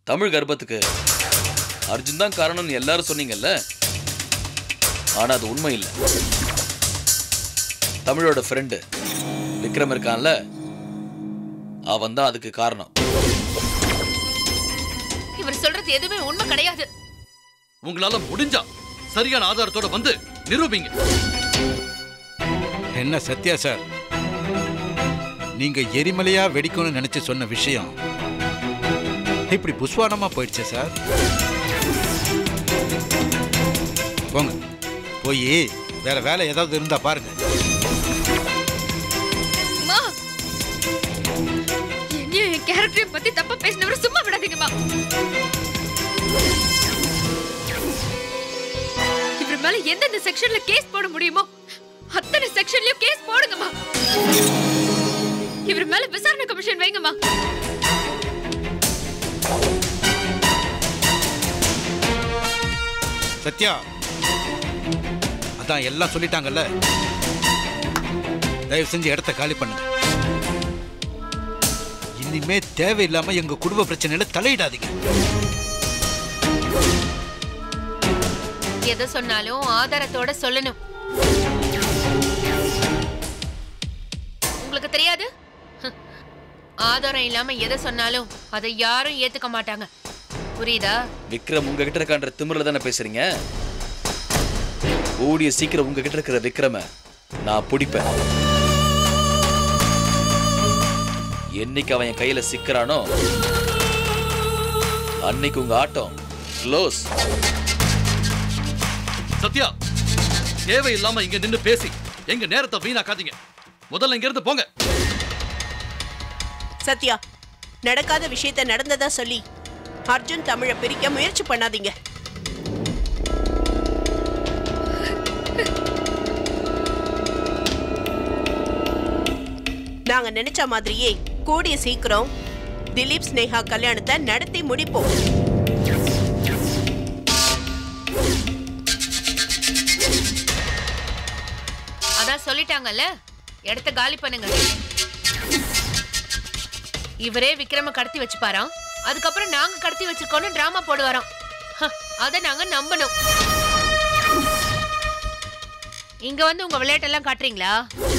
தமிழ் கர்ப்பத்துக்கு அர்ஜுன் தான் காரணம்னு எல்லாரும் சொன்னீங்கல்ல ஆனா அது உண்மை இல்லை தமிழோட ஃப்ரெண்டு விக்ரம் இருக்கான்ல அவன் தான் அதுக்கு காரணம் இவர் சொல்றது எதுவுமே உண்மை கிடையாது உங்களால முடிஞ்சா சரியான ஆதாரத்தோட வந்து நிரூபிங்க என்ன சத்யா சார் நீங்க எரிமலையா வெடிக்கும்னு நினைச்சு சொன்ன விஷயம் இப்படி புஸ்வானமா போயிடுச்சு சார் போங்க போய் வேற வேலை ஏதாவது இருந்தா பாருங்க அம்மா என்னையும் என் கேரக்டரையும் பத்தி தப்பா பேசினவரை சும்மா விடாதீங்கம்மா இவர் மேல எந்தெந்த செக்ஷன்ல கேஸ் போட முடியுமோ அத்தனை செக்ஷன்லயும் கேஸ் போடுங்கம்மா இவர் மேல விசாரணை கமிஷன் வைங்கம்மா சத்யா அதான் எல்லாம் சொல்லிட்டாங்கல்ல தயவு செஞ்சு இடத்த காலி பண்ணுங்க இனிமே தேவையில்லாம எங்க குடும்ப பிரச்சனையில தலையிடாதீங்க எதை சொன்னாலும் ஆதாரத்தோட சொல்லணும் உங்களுக்கு தெரியாது ஹ். ஆதாரம் இல்லாம எதை சொன்னாலும் அதை யாரும் ஏத்துக்க மாட்டாங்க புரியுதா விக்ரம் உங்ககிட்ட இருக்கான்ற திமிரில் தானே பேசுறீங்க கூடிய சீக்கிரம் உங்ககிட்ட இருக்கிற விக்ரம நான் பிடிப்பேன் என்னைக்கு அவன் என் கையில சிக்கிறானோ அன்னைக்கு உங்க ஆட்டம் க்ளோஸ் சத்யா தேவையில்லாம இங்க நின்னு பேசி எங்க நேரத்தை வீணாக்காதீங்க முதல்ல இங்க இருந்து போங்க சத்யா நடக்காத விஷயத்த நடந்ததா சொல்லி அர்ஜுன் தமிழை பிரிக்க முயற்சி பண்ணாதீங்க நாங்க நினைச்ச மாதிரியே கூடிய சீக்கிரம் திலீப் ஸ்னேகா கல்யாணத்தை நடத்தி முடிப்போம் அதான் சொல்லிட்டாங்கல்ல இடத்த காலி பண்ணுங்க இவரே விக்ரம கடத்தி வச்சுப்பாராம் அதுக்கப்புறம் நாங்க கடத்தி வச்சிருக்கோம்னு டிராமா போடுவாராம் ஹ, அத நாங்க நம்பணும் இங்க வந்து உங்க விளையாட்டெல்லாம் காட்டுறீங்களா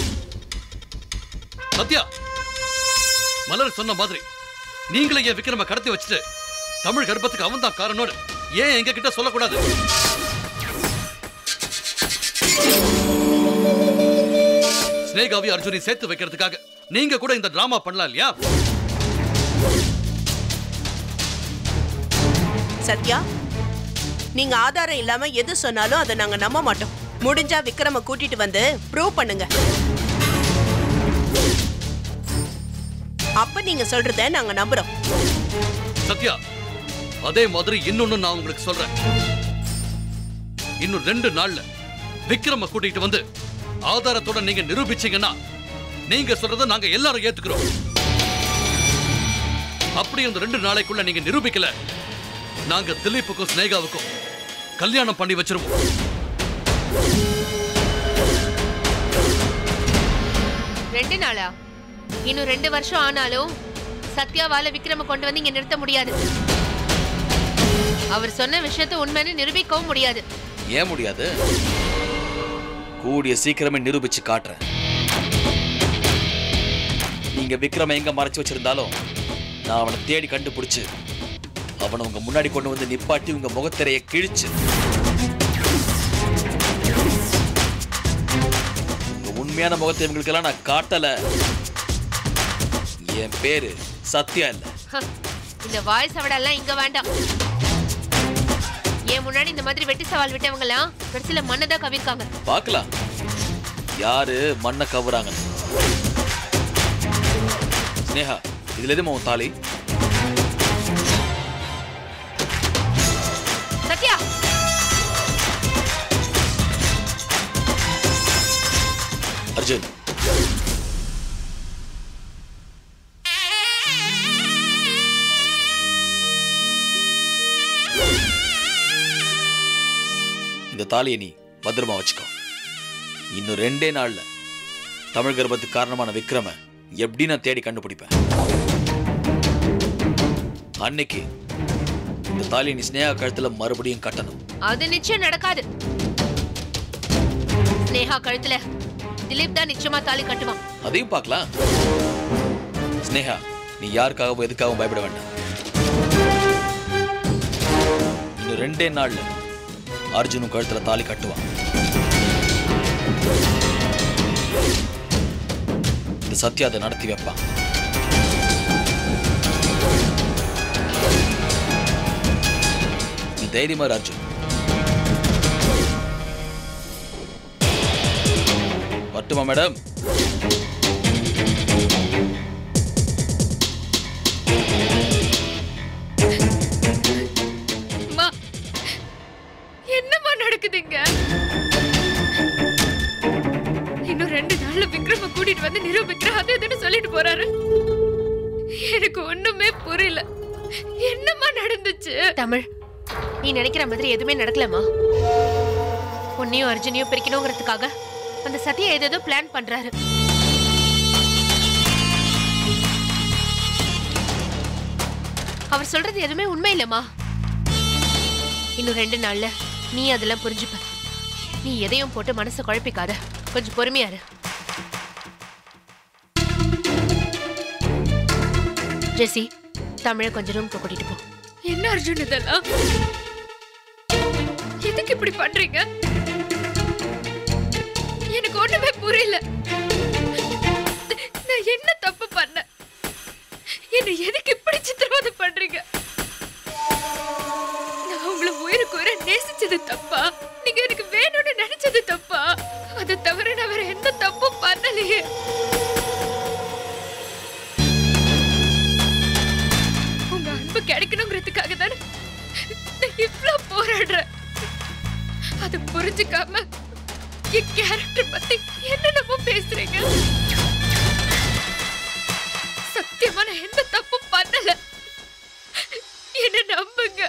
சத்யா மலர் சொன்ன மாதிரி நீங்களே என் விக்ரம கடத்தி வச்சுட்டு தமிழ் கர்ப்பத்துக்கு அவன் தான் காரணம்னு ஏன் எங்க கிட்ட சொல்லக்கூடாது ஸ்னேகாவி அர்ஜுனை சேர்த்து வைக்கிறதுக்காக நீங்க கூட இந்த டிராமா பண்ணலாம் இல்லையா சத்யா நீங்க ஆதாரம் இல்லாம எது சொன்னாலும் அதை நாங்க நம்ப மாட்டோம் முடிஞ்சா விக்ரம கூட்டிட்டு வந்து ப்ரூவ் பண்ணுங்க அப்ப நீங்க சொல்றத நாங்க நம்புறோம் சத்யா அதே மாதிரி இன்னொன்னு நான் உங்களுக்கு சொல்றேன் இன்னும் ரெண்டு நாள்ல விக்ரம கூட்டிட்டு வந்து ஆதாரத்தோட நீங்க நிரூபிச்சீங்கன்னா நீங்க சொல்றத நாங்க எல்லாரும் ஏத்துக்கிறோம் அப்படி அந்த ரெண்டு நாளைக்குள்ள நீங்க நிரூபிக்கல நாங்க திலீப்புக்கும் ஸ்னேகாவுக்கும் கல்யாணம் பண்ணி வச்சிருவோம் ரெண்டு நாளா இன்னும் ரெண்டு வருஷம் ஆனாலும் சத்யாவால விக்ரம கொண்டு வந்து இங்க நிறுத்த முடியாது அவர் சொன்ன விஷயத்த உண்மைன்னு நிரூபிக்கவும் முடியாது ஏன் முடியாது கூடிய சீக்கிரமே நிரூபிச்சு காட்டுறேன் நீங்க விக்ரம எங்க மறைச்சு வச்சிருந்தாலும் நான் அவனை தேடி கண்டுபிடிச்சு அவனை உங்க முன்னாடி கொண்டு வந்து நிப்பாட்டி உங்க முகத்திரையை கிழிச்சு உங்க உண்மையான முகத்தை இவங்களுக்கெல்லாம் நான் காட்டல என் பேரு சத்யா இல்ல ஹ, இந்த வாய் சவடெல்லாம் இங்க வேண்டாம் என் முன்னாடி இந்த மாதிரி வெட்டி சவால் விட்டவங்க எல்லாம் கடைசியில மண்ணதான் கவிக்காங்க பார்க்கலாம் யாரு மண்ணை கவுறாங்கன்னு ஸ்னேகா இதுல எதுமா உன் தாலி சத்யா அர்ஜுன் இந்த தாலியை நீ பத்திரமா வச்சுக்கோ இன்னும் ரெண்டே நாள்ல தமிழ் கர்ப்பத்துக்கு காரணமான விக்ரம எப்படி நான் தேடி கண்டுபிடிப்பேன் அன்னைக்கு இந்த தாலியை நீ ஸ்னேகா கழுத்துல மறுபடியும் கட்டணும் அது நிச்சயம் நடக்காது ஸ்னேகா கழுத்துல திலீப் தான் நிச்சயமா தாலி கட்டுவான் அதையும் பார்க்கலாம் ஸ்னேகா நீ யாருக்காகவும் எதுக்காகவும் பயப்பட வேண்டாம் இன்னும் ரெண்டே நாள்ல அர்ஜுனும் கழுத்துல தாலி கட்டுவான் இந்த சத்யா அதை நடத்தி வைப்பான் நீ தைரியமா இரு, அர்ஜுன் வரட்டுமா மேடம் அம்மா என்னம்மா நடக்குதுங்க இன்னும் ரெண்டு நாள்ல விக்ரம கூட்டிட்டு வந்து நிரூபிக்கிற அது இதுன்னு சொல்லிட்டு போறாரு எனக்கு ஒண்ணுமே புரியல என்னம்மா நடந்துச்சு தமிழ் நீ நினைக்கிற மாதிரி எதுவுமே நடக்கலமா உன்னையும் அர்ஜுனையும் பிரிக்கணுங்கிறதுக்காக அந்த சத்திய ஏதேதோ பிளான் பண்றாரு அவர் சொல்றது எதுவுமே உண்மை இல்லம்மா இன்னும் ரெண்டு நாள்ல நீ அதெல்லாம் புரிஞ்சுப்ப நீ எதையும் போட்டு மனசை குழப்பிக்காத கொஞ்சம் பொறுமையா இரு ஜெசி தமிழை கொஞ்சம் ரூம்க்கு கூட்டிட்டு போ என்ன அர்ஜுன் இதெல்லாம் எதுக்கு இப்படி பண்றீங்க எனக்கு ஒண்ணுமே புரியல நான் என்ன தப்பு பண்ணேன் என்ன எதுக்கு இப்படி சித்திரவதை பண்றீங்க நான் உங்களை உயிருக்கு உயிரை நேசிச்சது தப்பா நீங்க எனக்கு வேணும்னு நினைச்சது தப்பா அதை தவிர நான் வேற எந்த தப்பும் பண்ணலையே உங்க அன்பு கிடைக்கணுங்கிறதுக்காக தானே நான் இவ்ளோ போராடுறேன் அதை புரிஞ்சுக்காம என் கேரக்டர் பத்தி என்னென்னமோ பேசுறீங்க சத்தியமா நான் எந்த தப்பும் பண்ணல என்ன நம்புங்க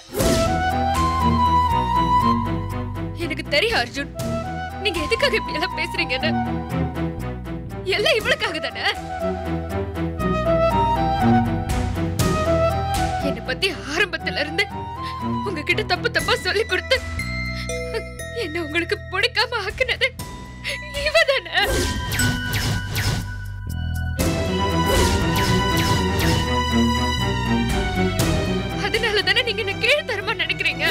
எனக்கு தெரியும் அர்ஜுன் நீங்க எதுக்காக இப்படி எல்லாம் பேசுறீங்கன்னு எல்லாம் இவளுக்காக தானே என்னை பத்தி ஆரம்பத்துல இருந்து உங்ககிட்ட தப்பு தப்பா சொல்லி கொடுத்து என்ன உங்களுக்கு பிடிக்காம ஆக்குனது இவ தானே அதனால தானே நீங்க என்ன கீழ்த்தரமா நினைக்கிறீங்க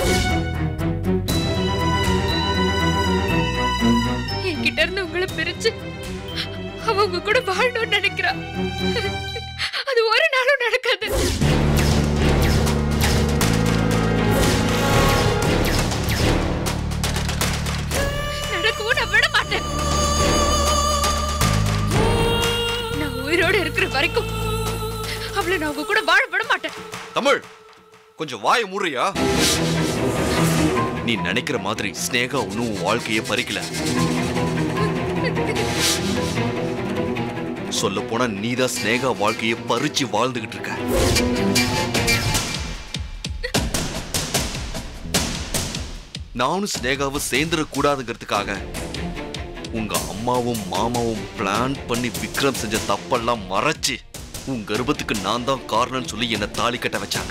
என்கிட்ட இருந்து உங்களை பிரிச்சு அவ உங்க கூட வாழணும்னு நினைக்கிறா அது ஒரு நாளும் நடக்காது நடக்கவும் நான் விட மாட்டேன் நான் உயிரோட இருக்கிற வரைக்கும் அவளை நான் உங்க கூட வாழ விட மாட்டேன் தமிழ் கொஞ்சம் வாய மூடுறியா நீ நினைக்கிற மாதிரி ஸ்னேகா ஒன்னும் உன் வாழ்க்கைய பறிக்கல சொல்ல போனா நீதான் ஸ்னேகா வாழ்க்கைய பறிச்சு வாழ்ந்துகிட்டு இருக்க நானும் ஸ்னேகாவும் சேர்ந்துட கூடாதுங்கிறதுக்காக உங்க அம்மாவும் மாமாவும் பிளான் பண்ணி விக்ரம் செஞ்ச தப்பெல்லாம் மறைச்சு உன் கர்ப்பத்துக்கு நான் தான் காரணம்னு சொல்லி என்னை தாலி கட்ட வச்சாங்க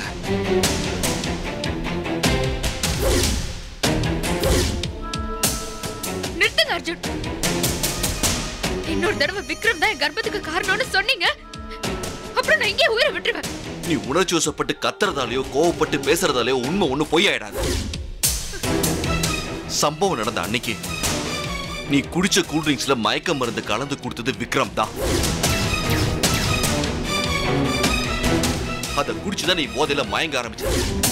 நிறுத்துங்க அர்ஜுன் இன்னொரு தடவை விக்ரம் தான் என் கர்ப்பத்துக்கு காரணம்னு சொன்னீங்க அப்புறம் நான் இங்கே உயிரை விட்டுருவேன் நீ உணர்ச்சி வசப்பட்டு கத்துறதாலேயோ கோவப்பட்டு பேசுறதாலேயோ உண்மை ஒண்ணு பொய்யாயிடாது சம்பவம் நடந்த அன்னைக்கு நீ குடிச்ச கூல்ட்ரிங்க்ஸ்ல மயக்க மருந்து கலந்து கொடுத்தது விக்ரம் தான் அத குடிச்சுதான் நீ போதையில மயங்க ஆரம்பிச்ச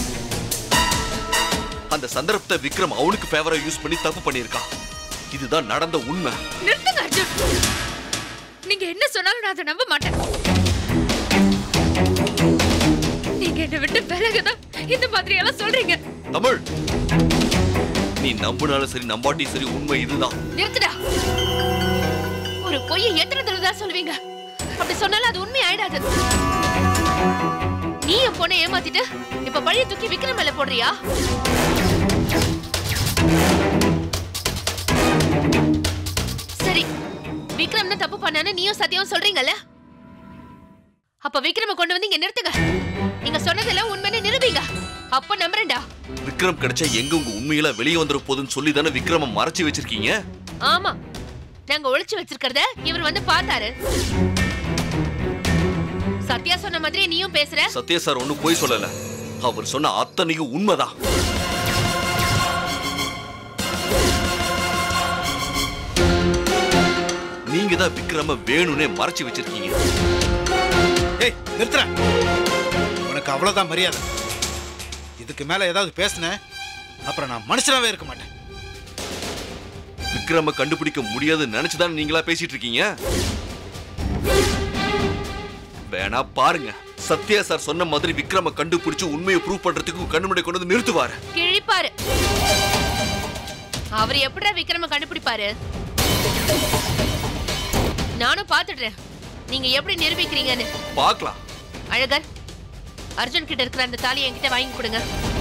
அந்த சந்தர்ப்பத்தை விக்ரம் அவனுக்கு ஃபேவரா யூஸ் பண்ணி தப்பு பண்ணியிருக்கான் இதுதான் நடந்த உண்மை நிறுத்துங்க அர்ஜுன் நீங்க என்ன சொன்னாலும் நான் அதை நம்ப மாட்டேன் நீங்க என்னை விட்டு விலகதான் இந்த மாதிரி எல்லாம் சொல்றீங்க தமிழ் நீ நம்பினாலும் சரி நம்பாட்டியும் சரி உண்மை இதுதான் நிறுத்துடா ஒரு பொய்யை எத்தனை தடவை தான் சொல்லுவீங்க அப்படி சொன்னாலும் அது உண்மை ஆயிடாது நீ என் பொண்ணை ஏமாத்திட்டு இப்ப பழைய தூக்கி விக்ரம் மேல போடுறியா சரி விக்ரம் தான் தப்பு பண்ணான்னு நீயும் சத்தியம் சொல்றீங்கல்ல அப்ப விக்ரம கொண்டு வந்து இங்க நிறுத்துங்க நீங்க சொன்னதெல்லாம் உண்மைன்னு நிரூபிங்க அப்ப நம்புறேன்டா விக்ரம் கிடைச்சா எங்க உங்க உண்மையில வெளியே வந்துட போகுதுன்னு சொல்லி தானே விக்ரம மறைச்சு வச்சிருக்கீங்க ஆமா நாங்க ஒளிச்சு வச்சிருக்கிறத இவர் வந்து பார்த்தாரு சத்யா சொன்ன மாதிரி நீயும் பேசுற சத்யா சார் ஒண்ணும் போய் சொல்லல அவர் சொன்ன அத்தனையும் உண்மைதான் நீங்க தான் விக்ரம வேணும்னே மறைச்சு வச்சிருக்கீங்க ஏய் நிறுத்துற உனக்கு அவ்வளவுதான் மரியாதை இதுக்கு மேல ஏதாவது பேசுன அப்புறம் நான் மனுஷனாவே இருக்க மாட்டேன் விக்ரம கண்டுபிடிக்க முடியாதுன்னு நினைச்சுதான் நீங்களா பேசிட்டு இருக்கீங்க வேணா பாருங்க சத்யா சார் சொன்ன மாதிரி விக்ரம கண்டுபிடிச்சு உண்மையை ப்ரூவ் பண்றதுக்கு கண்ணு முன்னாடி கொண்டு வந்து நிறுத்துவாரு கிழிப்பாரு அவர் எப்படிடா விக்ரம கண்டுபிடிப்பாரு நானும் பாத்துடுறேன் நீங்க எப்படி நிரூபிக்கிறீங்கன்னு பார்க்கலாம் அழகர் அர்ஜுன் கிட்ட இருக்கிற அந்த தாலியை என்கிட்ட வாங்கி கொடுங்க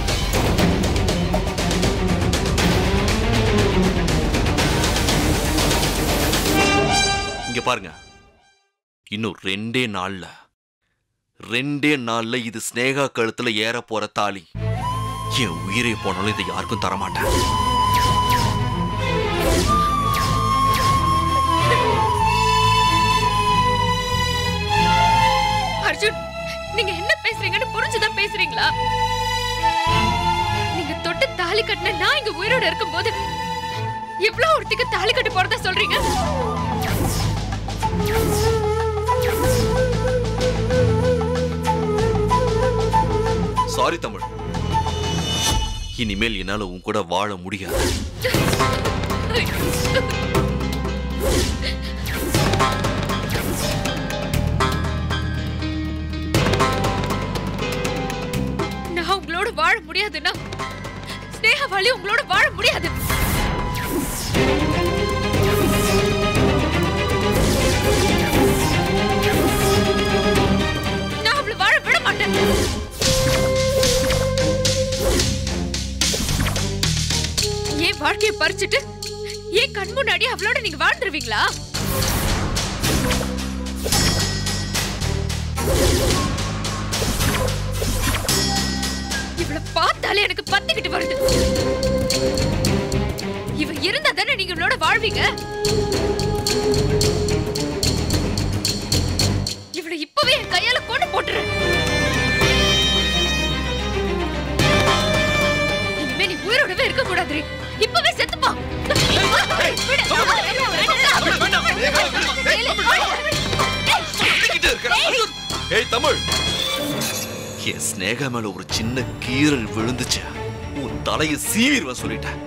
இங்க பாருங்க இன்னும் ரெண்டே நாள்ல ரெண்டே நாள்ல இது ஸ்னேகா கழுத்துல ஏற போற தாலி என் உயிரே போனாலும் இதை யாருக்கும் தரமாட்டேன் அர்ஜுன் நீங்க என்ன பேசுறீங்கன்னு புரிஞ்சுதான் பேசுறீங்களா நீங்க தொட்டு தாலி கட்டின நான் இங்க உயிரோட இருக்கும்போது எவ்வளவு ஒருத்திக்கு தாலி கட்டி போறதா சொல்றீங்க சாரி தமிழ் இனிமேல் என்னால உன் கூட வாழ முடியாது நான் உங்களோட வாழ முடியாதுன்னா ஸ்னேகவாளி உங்களோட வாழ முடியாது நான் அவளை வாழ விட மாட்டேன் என் வாழ்க்கையை பறிச்சுட்டு என் கண் முன்னாடி அவளோட நீங்க வாழ்ந்துருவீங்களா இவள பார்த்தாலே எனக்கு பத்திக்கிட்டு வருது இவ இருந்தா தானே நீங்க இவளோட வாழ்வீங்க இவளை இப்பவே என் கையால கொண்டு போட்டுறேன் இனிமே நீ உயிரோடவே இருக்க கூடாது இப்பவே செத்துப்பா சொல்லிக்கிட்டே இருக்கேன். அர்ஜுன்! ஏய் தமிழ் என் ஸ்னேகா மேல ஒரு சின்ன கீறல் விழுந்துச்சு உன் தலையை சீவிடுவேன் சொல்லிட்டேன்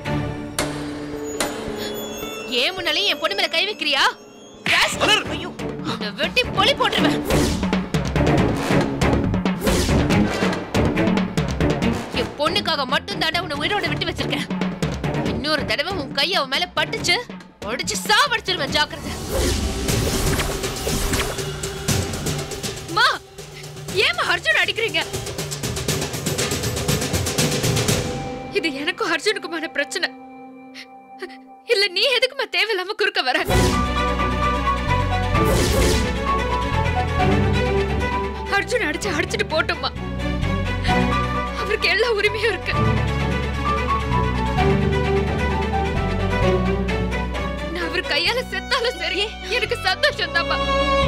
ஏன் முன்னாலே என் பொண்ணு மேல கை வைக்கிறியா ராஸ்கல். மலர்! ஐயோ உன்னை வெட்டி பொலி போட்டுருவேன் என் பொண்ணுக்காக மட்டும் தாண்டா உன்னை உயிரோட விட்டு வச்சிருக்கேன் இன்னொரு தடவை உன் கை அவன் மேல பட்டுச்சு ஒடிச்சு சாவடிச்சிருவேன் ஜாக்கிரதை மா ஏமா அர்ஜுன் அடிக்கிறீங்க இது எனக்கும் அர்ஜுனுக்குமான பிரச்சனை இல்ல நீ எதுக்குமா தேவையில்லாம குறுக்க வர அர்ஜுன் அடிச்சு அடிச்சுட்டு போட்டோமா அவருக்கு எல்லா உரிமையும் இருக்கு நான் அவர் கையால செத்தாலும் சரி எனக்கு சந்தோஷம் தான்ப்பா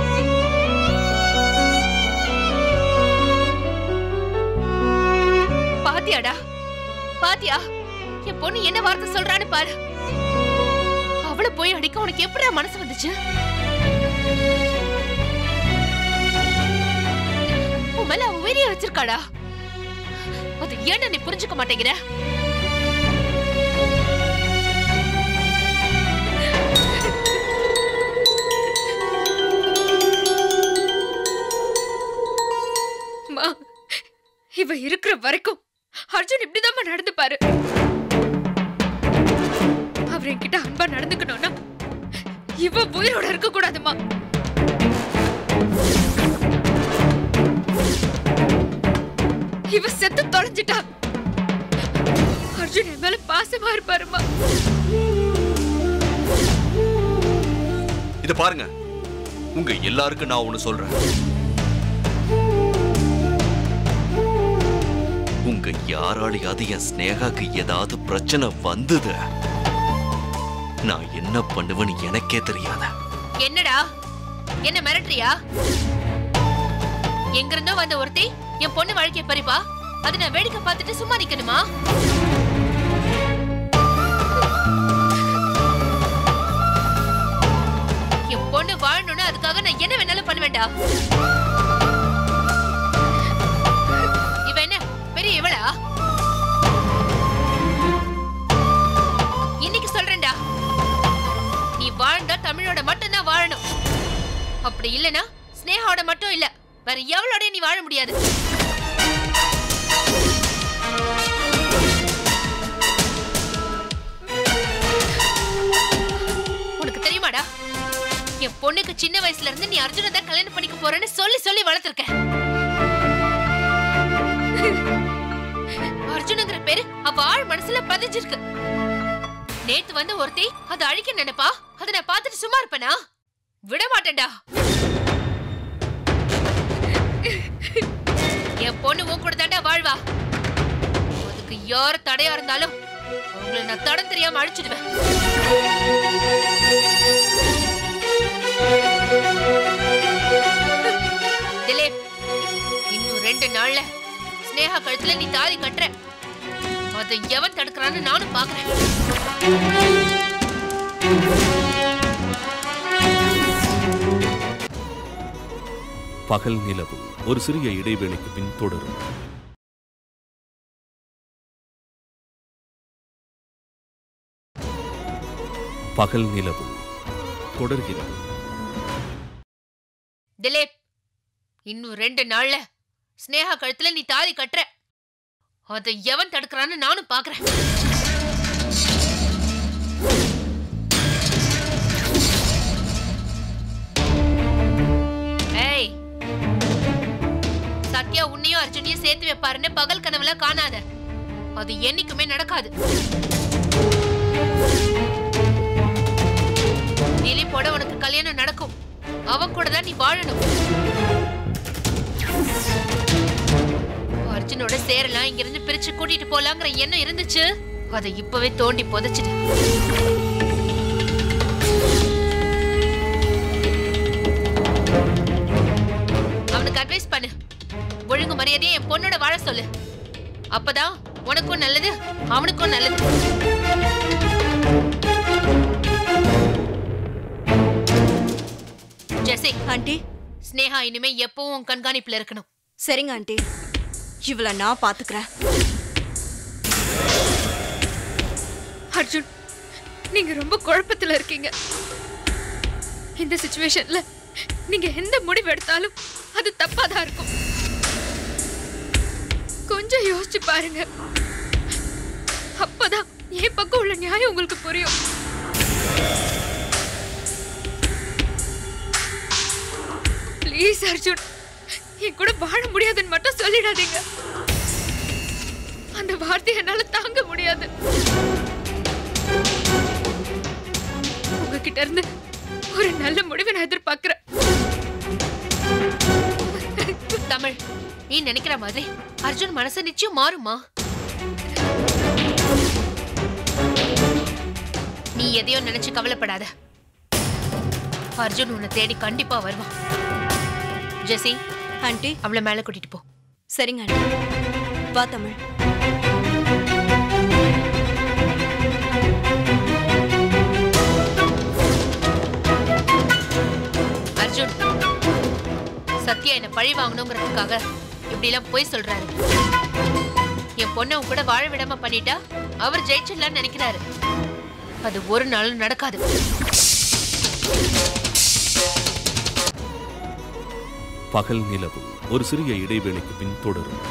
பாத்தியாடா பாத்தியா என் பொண்ணு என்ன வார்த்தை சொல்றான்னு பாரு அவளை போய் அடிக்க உனக்கு எப்படிடா மனசு வந்துச்சு உன் மேல அவ உயிரிய வச்சிருக்காடா அது ஏன்னு நீ புரிஞ்சுக்க மாட்டேங்கிற அம்மா, இவ இருக்கிற வரைக்கும் அர்ஜுன் இப்படிதாம்மா நடந்துப்பாரு அவர் என்கிட்ட அன்பா நடந்துக்கணும்னா இவ உயிரோட இருக்க கூடாதுமா இவ செத்து தொலைஞ்சிட்டா அர்ஜுன் என் மேல பாசமா இருப்பாருமா இத பாருங்க உங்க எல்லாருக்கும் நான் ஒண்ணு சொல்றேன் உங்க யாராலையாவது என் ஸ்னேகாக்கு ஏதாவது பிரச்சனை வந்தது நான் என்ன பண்ணுவேன்னு எனக்கே தெரியாத என்னடா என்ன மிரட்டுறியா எங்க இருந்தோ வந்த ஒருத்தி என் பொண்ணு வாழ்க்கை பறிப்பா அதை நான் வேடிக்கை பார்த்துட்டு சும்மா நிக்கணுமா என் பொண்ணு வாழணும்னு அதுக்காக நான் என்ன வேணாலும் பண்ணுவேன்டா இவ என்ன பெரிய இவளா இன்னைக்கு சொல்றேன்டா நீ வாழ்ந்தா தமிழோட மட்டும்தான் வாழணும் அப்படி இல்லனா ஸ்னேகாவோட மட்டும் இல்ல வேற எவளோடய நீ வாழ முடியாது உனக்கு தெரியுமாடா என் பொண்ணுக்கு சின்ன வயசுல இருந்து நீ அர்ஜுனை தான் கல்யாணம் பண்ணிக்க போறேன்னு சொல்லி சொல்லி வளர்த்திருக்க அர்ஜுனுங்கிற பேரு அவ ஆள் மனசுல பதிஞ்சிருக்கு நேத்து வந்து ஒருத்தி அதை அழிக்க நினைப்பா அதை நான் பார்த்துட்டு சும்மா இருப்பேனா விட மாட்டேன்டா என் பொண்ணு உன் கூட தாண்டா வாழ்வா அதுக்கு யார் தடையா இருந்தாலும் உங்களை நான் தடம் தெரியாம அழிச்சிடுவேன் திலீப் இன்னும் ரெண்டு நாள்ல ஸ்னேகா கழுத்துல நீ தாலி கட்டுற அதை எவன் தடுக்கிறான்னு நானும் பாக்குறேன் பகல் நிலவு ஒரு சிறிய இடைவேளைக்கு பின் தொடரும் பகல் நிலவு தொடர்கிறது திலீப் இன்னும் ரெண்டு நாள்ல ஸ்னேகா கழுத்துல நீ தாலி கட்டுற அதை எவன் தடுக்கிறான்னு நானும் பாக்குறேன் ஏய் சத்யா உன்னையும் அர்ஜுனையும் சேர்த்து வைப்பாருன்னு பகல் கனவுல காணாத அது என்னைக்குமே நடக்காது திலீப்போட உனக்கு கல்யாணம் நடக்கும் அவன் கூட தான் நீ வாழணும் அர்ஜுனோட சேரலாம் இங்க இருந்து பிரிச்சு கூட்டிட்டு போலாங்கிற எண்ணம் இருந்துச்சு அதை இப்பவே தோண்டி புதைச்சிடு அவனுக்கு அட்வைஸ் பண்ணு ஒழுங்கு மரியாதையா என் பொண்ணோட வாழ சொல்லு அப்பதான் உனக்கும் நல்லது அவனுக்கும் நல்லது ஜெசி ஆண்டி ஸ்னேகா இனிமே எப்பவும் உன் கண்காணிப்புல இருக்கணும் சரிங்க ஆண்டி இவளை நான் பாத்துக்கிறேன் அர்ஜுன் நீங்க ரொம்ப குழப்பத்துல இருக்கீங்க இந்த சுச்சுவேஷன்ல நீங்க எந்த முடிவு எடுத்தாலும் அது தப்பா தான் இருக்கும் கொஞ்சம் யோசிச்சு பாருங்க அப்பதான் என் பக்கம் உள்ள நியாயம் உங்களுக்கு புரியும் ப்ளீஸ் அர்ஜுன் என் கூட வாழ முடியாதுன்னு மட்டும் சொல்லிடாதீங்க அந்த வார்த்தையை என்னால தாங்க முடியாது உங்ககிட்ட இருந்து ஒரு நல்ல முடிவை நான் எதிர்பார்க்கிறேன் தமிழ் நீ நினைக்கிற மாதிரி அர்ஜுன் மனசு நிச்சயம் மாறுமா நீ எதையோ நினைச்சு கவலைப்படாத அர்ஜுன் உன்னை தேடி கண்டிப்பா வருவான் ஜெசி ஆண்டி அவளை மேல கூட்டிட்டு போ சரிங்க ஆண்டி வா தமிழ் அர்ஜுன் சத்யா என்ன பழி வாங்கணுங்கிறதுக்காக இப்படி எல்லாம் போய் சொல்றாரு என் பொண்ணை உன் கூட வாழ விடாம பண்ணிட்டா அவர் ஜெயிச்சிடலாம்னு நினைக்கிறாரு அது ஒரு நாளும் நடக்காது பகல் நிலவு ஒரு சிறிய இடைவேளைக்கு பின் தொடரும்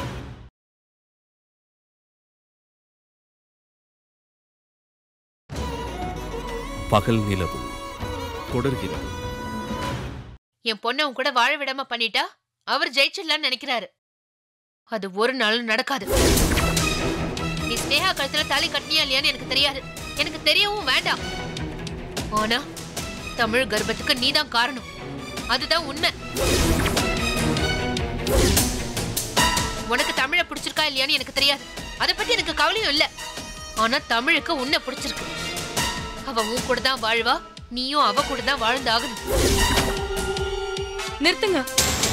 பகல் நிலவு தொடர்கிறது என் பொண்ணை உன் கூட வாழ விடாம பண்ணிட்டா அவர் ஜெயிச்சிடலாம்னு நினைக்கிறாரு அது ஒரு நாளும் நடக்காது நீ ஸ்னேகா கழுத்துல தாலி கட்டினியா இல்லையான்னு எனக்கு தெரியாது எனக்கு தெரியவும் வேண்டாம் ஆனா தமிழ் கர்ப்பத்துக்கு நீதான் காரணம் அதுதான் உண்மை உனக்கு தமிழை பிடிச்சிருக்கா இல்லையான்னு எனக்கு தெரியாது அதை பத்தி எனக்கு கவலையும் இல்ல ஆனா தமிழுக்கு உன்னை பிடிச்சிருக்கு அவ உன் கூட தான் வாழ்வா நீயும் அவ கூட தான் வாழ்ந்தாகணும் நிறுத்துங்க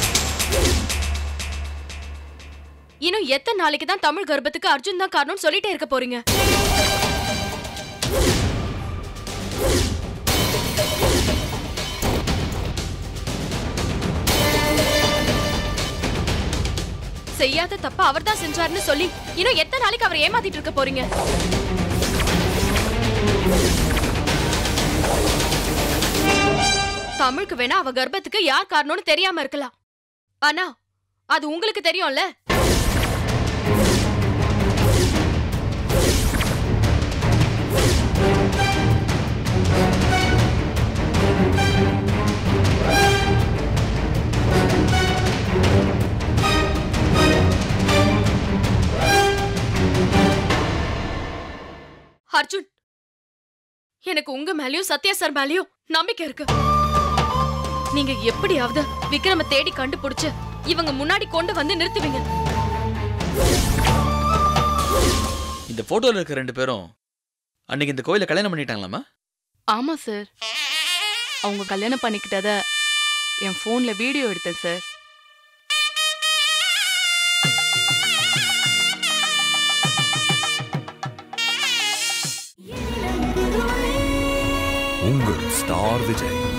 இன்னும் எத்தனை நாளைக்கு தான் தமிழ் கர்ப்பத்துக்கு அர்ஜுன் தான் காரணம்னு சொல்லிட்டே இருக்க போறீங்க செய்யாத தப்ப அவர் தான் செஞ்சாருன்னு சொல்லி இன்னும் எத்தனை நாளைக்கு அவர் ஏமாத்திட்டு இருக்க போறீங்க தமிழுக்கு வேணா அவ கர்ப்பத்துக்கு யார் காரணம்னு தெரியாம இருக்கலாம் ஆனா அது உங்களுக்கு தெரியும்ல அர்ஜுன் எனக்கு உங்க மேலயும் சத்யா சார் மேலயும் நம்பிக்கை இருக்கு நீங்க எப்படியாவது விக்ரம தேடி கண்டுபிடிச்சு இவங்க முன்னாடி கொண்டு வந்து நிறுத்துவீங்க இந்த போட்டோல இருக்க ரெண்டு பேரும் அன்னைக்கு இந்த கோயில கல்யாணம் பண்ணிட்டாங்களாமா ஆமா சார் அவங்க கல்யாணம் பண்ணிக்கிட்டத என் ஃபோன்ல வீடியோ எடுத்தேன் சார் உங்கள் ஸ்டார் விஜய்